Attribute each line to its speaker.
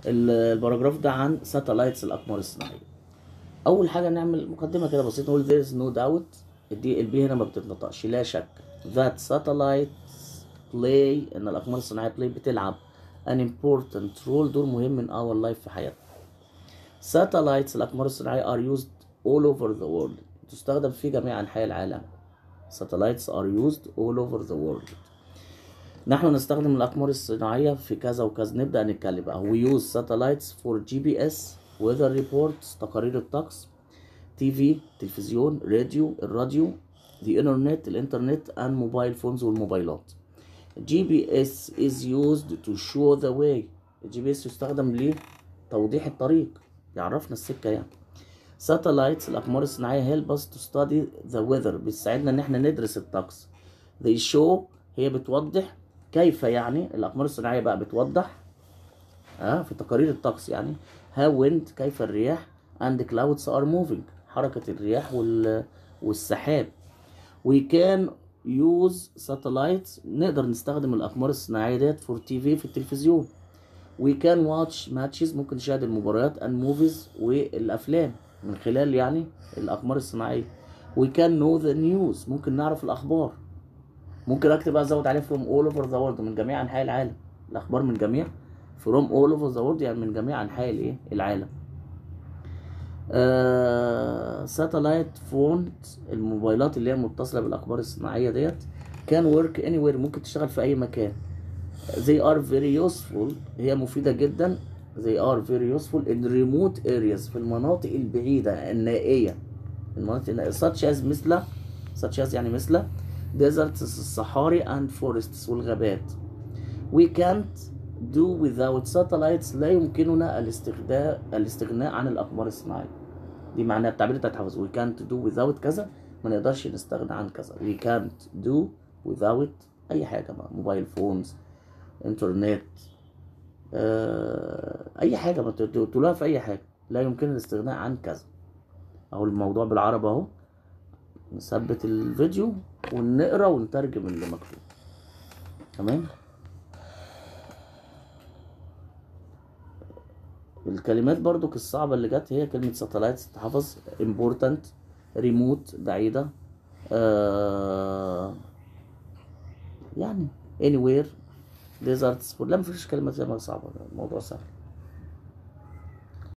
Speaker 1: ال- الباراجراف ده عن ساتلايتس الاقمار الصناعيه اول حاجه نعمل مقدمه كده بسيطه نقول there is no doubt دي البي هنا ما بتتنطقش لا شك that satellites play ان الاقمار الصناعيه play بتلعب an important role دور مهم من our life في حياتنا satellites الاقمار الصناعيه are used all over the world تستخدم في جميع انحاء العالم satellites are used all over the world نحن نستخدم الأقمار الصناعية في كذا وكذا نبدأ نتكلم بقى we use satellites for GPS weather reports تقارير الطقس تي في تلفزيون راديو الراديو the internet الانترنت and mobile phones والموبايلات GPS is used to show the way الجي بي اس يستخدم لتوضيح الطريق يعرفنا السكة يعني satellites الأقمار الصناعية help us to study the weather بتساعدنا إن احنا ندرس الطقس they show هي بتوضح كيف يعني الأقمار الصناعية بقى بتوضح اه في تقارير الطقس يعني how wind كيف الرياح and clouds are moving حركة الرياح وال... والسحاب we can use satellites نقدر نستخدم الأقمار الصناعية ديت for TV في التلفزيون we can watch matches ممكن نشاهد المباريات and movies والأفلام من خلال يعني الأقمار الصناعية we can know the news ممكن نعرف الأخبار ممكن أكتب بقى أزود عليه from all over the world من جميع أنحاء العالم الأخبار من جميع from all over the world يعني من جميع أنحاء الإيه العالم ساتلايت فون الموبايلات اللي هي متصلة بالأقمار الصناعية ديت كان ورك anywhere ممكن تشتغل في أي مكان they are very useful هي مفيدة جدا they are very useful in remote areas في المناطق البعيدة النائية المناطق النائية such as مثل such as يعني مثل deserts الصحاري and forests والغابات we can't do without satellites لا يمكننا الاستخداء الاستغناء عن الأقمار الصناعية دي معناها التعبير ده تحفظ we can't do without كذا ما نقدرش نستغنى عن كذا we can't do without أي حاجة بقى موبايل فونز انترنت آه، اي حاجه ما تت- تقولوها في اي حاجه لا يمكن الاستغناء عن كذا اهو الموضوع بالعربي اهو نثبت الفيديو ونقرا ونترجم اللي مكتوب تمام الكلمات برضو الصعبة اللي جت هي كلمة ساتلايتس تحفظ important remote بعيدة آه يعني anywhere deserts لا مفيش كلمات زي ما صعبة الموضوع سهل